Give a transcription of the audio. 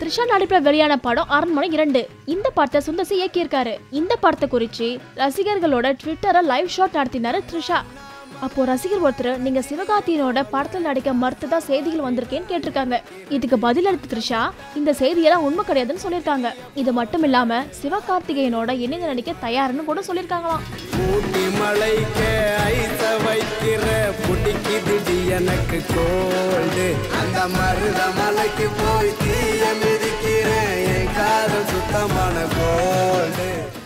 த்ரிஷா நடிப்புல வெளியான படம் அரண்மனை இரண்டு இந்த படத்தை சுந்தசி இயக்கியிருக்காரு இந்த படத்தை குறிச்சு ரசிகர்களோட ட்விட்டரை லைவ் ஷாட் நடத்தினாரு த்ரிஷா அப்போ ரசிகர் ஒருத்தர் நீங்க சிவகார்த்தியனோட படத்தில் நடிக்க மறுத்ததா செய்திகள் வந்திருக்கேன்னு கேட்டிருக்காங்க இதுக்கு பதில் அளித்த த்ரிஷா இந்த செய்தியெல்லாம் உண்மை கிடையாதுன்னு சொல்லியிருக்காங்க இது மட்டும் இல்லாம சிவகார்த்திகேயனோட இணைந்து நடிக்க தயாருன்னு கூட சொல்லியிருக்காங்களாம் ஊட்டி மலைக்கு ஐச வைக்கிற பிடிக்குது எனக்கு கோல்டு அந்த மருத மலைக்கு போய் தீய மிதிக்கிறேன் என் காதல் சுத்தமான கோல்டு